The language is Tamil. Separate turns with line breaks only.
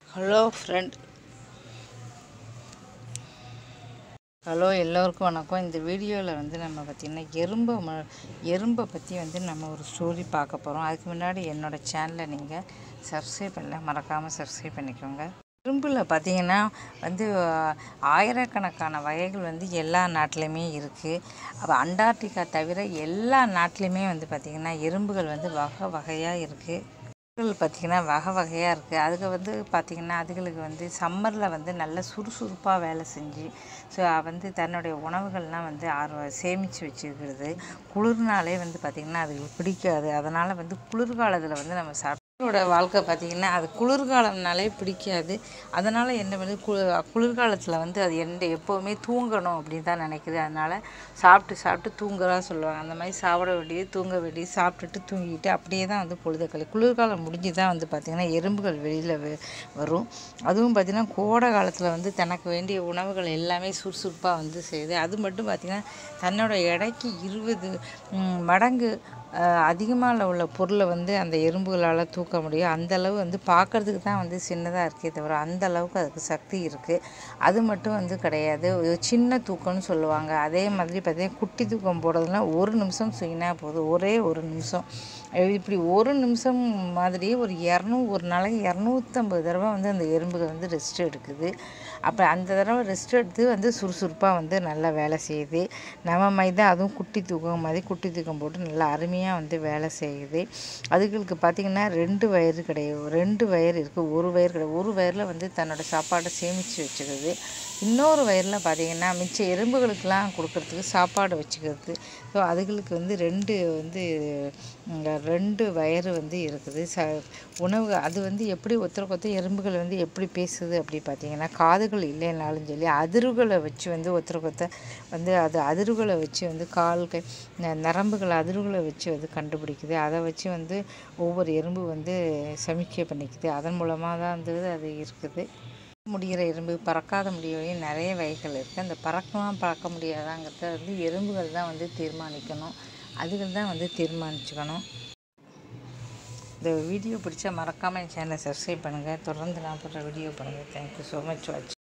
ஹலோ ஃப்ரெண்ட் ஹலோ எல்லோருக்கும் வணக்கம் இந்த வீடியோவில் வந்து நம்ம பார்த்திங்கன்னா எறும்பை ம எறும்பை பற்றி வந்து நம்ம ஒரு ஸ்டோரி பார்க்க போகிறோம் அதுக்கு முன்னாடி என்னோடய சேனலை நீங்கள் சப்ஸ்கிரைப் பண்ணல மறக்காமல் சப்ஸ்கிரைப் பண்ணிக்கோங்க எறும்பில் பார்த்திங்கன்னா வந்து ஆயிரக்கணக்கான வகைகள் வந்து எல்லா நாட்டிலையுமே இருக்குது அப்போ அண்டார்டிகா தவிர எல்லா நாட்டிலையுமே வந்து பார்த்திங்கன்னா எறும்புகள் வந்து வகை வகையாக இருக்குது எறும்புகள் பார்த்திங்கன்னா வகை வகையாக இருக்குது அதுக்கு வந்து பார்த்திங்கன்னா அதுகளுக்கு வந்து சம்மரில் வந்து நல்ல சுறுசுறுப்பாக வேலை செஞ்சு ஸோ வந்து தன்னுடைய உணவுகள்லாம் வந்து ஆர்வ சேமித்து வச்சுக்கிறது குளிர்னாலே வந்து பார்த்திங்கன்னா அதுக்கு பிடிக்காது அதனால் வந்து குளிர்காலத்தில் வந்து நம்ம சாப்பிட்டு என்னோட வாழ்க்கை பார்த்திங்கன்னா அது குளிர்காலம்னாலே பிடிக்காது அதனால் என்ன பண்ணுது கு குளிர்காலத்தில் வந்து அது எந்த எப்போவுமே தூங்கணும் அப்படின்னு தான் நினைக்குது அதனால் சாப்பிட்டு சாப்பிட்டு தூங்குறா சொல்லுவாங்க அந்த மாதிரி சாப்பிட வேண்டியது தூங்க வேண்டியது சாப்பிட்டுட்டு தூங்கிட்டு அப்படியே தான் வந்து பொழுதுக்களி குளிர்காலம் முடிஞ்சு தான் வந்து பார்த்திங்கன்னா எறும்புகள் வெளியில் வரும் அதுவும் பார்த்திங்கன்னா கோடை காலத்தில் வந்து தனக்கு வேண்டிய உணவுகள் எல்லாமே சுறுசுறுப்பாக வந்து செய்யுது அது மட்டும் பார்த்திங்கன்னா தன்னோட எடைக்கு இருபது மடங்கு அதிகமாக உள்ள பொருளை வந்து அந்த எறும்புகளால் தூக்க முடியும் அந்தளவு வந்து பார்க்குறதுக்கு தான் வந்து சின்னதாக இருக்கே தவிர அந்த அளவுக்கு அதுக்கு சக்தி இருக்குது அது மட்டும் வந்து கிடையாது ஒரு சின்ன தூக்கம்னு சொல்லுவாங்க அதே மாதிரி பார்த்திங்கன்னா குட்டி தூக்கம் போடுறதுலாம் ஒரு நிமிஷம் செய்யினா போதும் ஒரே ஒரு நிமிஷம் இப்படி ஒரு நிமிஷம் மாதிரியே ஒரு இரநூ ஒரு நாளைக்கு இரநூத்தம்பது தடவை வந்து அந்த எறும்புகள் வந்து ரெஸ்ட் எடுக்குது அப்போ அந்த தடவை ரெஸ்ட் எடுத்து வந்து சுறுசுறுப்பாக வந்து நல்லா வேலை செய்யுது நம்ம மாதிரி தான் அதுவும் குட்டி தூக்கம் மாதிரி குட்டி தூக்கம் போட்டு நல்லா அருமையாக வந்து வேலை செய்யுது அதுகளுக்கு பார்த்திங்கன்னா ரெண்டு வயிறு கிடையாது ரெண்டு வயிறு இருக்குது ஒரு வயிறு கிடையாது ஒரு வயிறில் வந்து தன்னோட சாப்பாடை சேமித்து வச்சுக்கிறது இன்னொரு வயரில் பார்த்திங்கன்னா மிச்ச எறும்புகளுக்கெலாம் கொடுக்கறதுக்கு சாப்பாடு வச்சுக்கிறது ஸோ அதுகளுக்கு வந்து ரெண்டு வந்து ரெண்டு வயறு வந்து இருக்குது ச உணவு அது வந்து எப்படி ஒருத்தருக்கு ஒருத்தர் எறும்புகள் வந்து எப்படி பேசுது அப்படி பார்த்திங்கன்னா காதுகள் இல்லைனாலும் சொல்லி அதிர்வுகளை வச்சு வந்து ஒருத்தருக்கு ஒருத்தர் வந்து அது அதிர்வுகளை வச்சு வந்து கால் கை நரம்புகள் அதிர்வுகளை வச்சு வந்து கண்டுபிடிக்குது அதை வச்சு வந்து ஒவ்வொரு எறும்பு வந்து சமிக்கை பண்ணிக்குது அதன் மூலமாக தான் வந்து அது இருக்குது முடிகிற எறும்பு பறக்காத முடியவையும் நிறைய வகைகள் இருக்குது அந்த பறக்கலாம் பறக்க முடியாதாங்கிறத வந்து எறும்புகள் தான் வந்து தீர்மானிக்கணும் அதுகள் தான் வந்து தீர்மானிச்சுக்கணும் இந்த வீடியோ பிடிச்சா மறக்காமல் என் சேனலை சப்ஸ்கிரைப் பண்ணுங்கள் தொடர்ந்து நான் போடுற வீடியோ பண்ணுங்கள் தேங்க்யூ ஸோ மச் வாட்ச்